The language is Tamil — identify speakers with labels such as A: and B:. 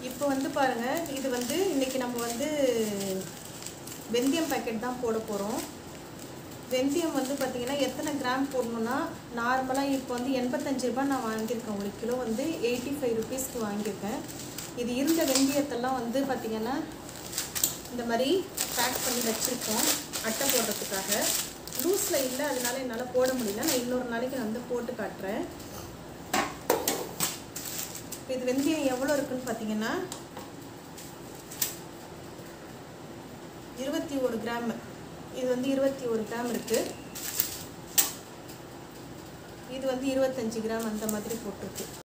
A: இப்போ வந்து பாருங்கள் இது வந்து இன்றைக்கி நம்ம வந்து வெந்தயம் பாக்கெட் தான் போட போகிறோம் வெந்தயம் வந்து பார்த்திங்கன்னா எத்தனை கிராம் போடணுன்னா நார்மலாக இப்போ வந்து எண்பத்தஞ்சு ரூபாய் நான் வாங்கியிருக்கேன் ஒரு கிலோ வந்து எயிட்டி ஃபைவ் ருபீஸ்க்கு வாங்கியிருக்கேன் இது இருந்த வெந்தயத்தெல்லாம் வந்து பார்த்திங்கன்னா இந்த மாதிரி பேக் பண்ணி வச்சுருக்கோம் அட்டை போடுறதுக்காக லூஸில் இல்லை அதனால என்னால் போட முடியல நான் இன்னொரு நாளைக்கு நான் வந்து போட்டு காட்டுறேன் இப்போ இது வெந்தயம் எவ்வளோ இருக்குன்னு பார்த்தீங்கன்னா இருபத்தி ஒரு கிராம் இது வந்து இருபத்தி ஒரு கிராம் இருக்குது இது வந்து இருபத்தஞ்சி கிராம் அந்த மாதிரி போட்டிருக்கு